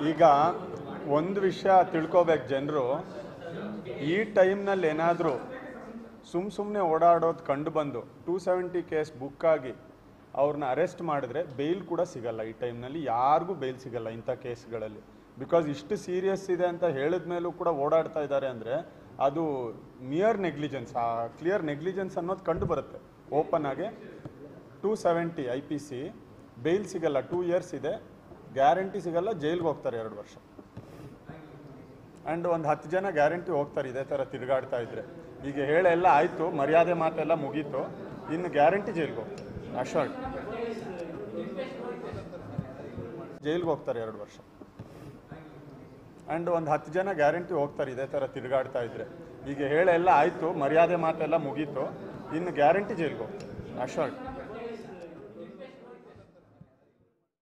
ಈಗ ಒಂದು ವಿಷಯ ತಿಳ್ಕೊಬೇಕು ಜನರು ಈ ಟೈಮ್ನಲ್ಲಿ ಏನಾದರೂ ಸುಮ್ಮ ಸುಮ್ಮನೆ ಓಡಾಡೋದು ಕಂಡು ಬಂದು ಟೂ ಸೆವೆಂಟಿ ಕೇಸ್ ಬುಕ್ ಆಗಿ ಅವ್ರನ್ನ ಅರೆಸ್ಟ್ ಮಾಡಿದ್ರೆ ಬೇಲ್ ಕೂಡ ಸಿಗಲ್ಲ ಈ ಟೈಮ್ನಲ್ಲಿ ಯಾರಿಗೂ ಬೇಲ್ ಸಿಗಲ್ಲ ಇಂಥ ಕೇಸ್ಗಳಲ್ಲಿ ಬಿಕಾಸ್ ಇಷ್ಟು ಸೀರಿಯಸ್ ಇದೆ ಅಂತ ಹೇಳಿದ ಮೇಲೂ ಕೂಡ ಓಡಾಡ್ತಾ ಇದ್ದಾರೆ ಅಂದರೆ ಅದು ನಿಯರ್ ನೆಗ್ಲಿಜೆನ್ಸ್ ಆ ಕ್ಲಿಯರ್ ನೆಗ್ಲಿಜೆನ್ಸ್ ಅನ್ನೋದು ಕಂಡು ಬರುತ್ತೆ ಓಪನ್ ಆಗಿ two seventy I P C bail ಸಿಗಲ್ಲ ಟೂ ಇಯರ್ಸ್ ಇದೆ ಗ್ಯಾರಂಟಿ ಸಿಗಲ್ಲ ಜೈಲ್ಗೆ ಹೋಗ್ತಾರೆ ಎರಡು ವರ್ಷ ಆ್ಯಂಡ್ ಒಂದು ಹತ್ತು ಜನ ಗ್ಯಾರಂಟಿ ಹೋಗ್ತಾರೆ ಇದೇ ಥರ ತಿರುಗಾಡ್ತಾ ಇದ್ರೆ ಈಗ ಹೇಳೆಲ್ಲ ಆಯಿತು ಮರ್ಯಾದೆ ಮಾತೆಲ್ಲ ಮುಗೀತು ಇನ್ನು ಗ್ಯಾರಂಟಿ ಜೈಲ್ಗೆ ಹೋಗ್ತಾರೆ ಅಶೋರ್ಡ್ ಜೈಲ್ಗೆ ಹೋಗ್ತಾರೆ ಎರಡು ವರ್ಷ ಆ್ಯಂಡ್ ಒಂದು ಹತ್ತು ಜನ ಗ್ಯಾರಂಟಿ ಹೋಗ್ತಾರೆ ಇದೇ ಥರ ತಿರುಗಾಡ್ತಾ ಇದ್ರೆ ಈಗ ಹೇಳೆಲ್ಲ ಆಯಿತು ಮರ್ಯಾದೆ ಮಾತೆಲ್ಲ ಮುಗೀತು ಇನ್ನು ಗ್ಯಾರಂಟಿ ಜೈಲ್ಗೆ ಹೋಗ್ತಾರೆ ಅಶೋರ್ಡ್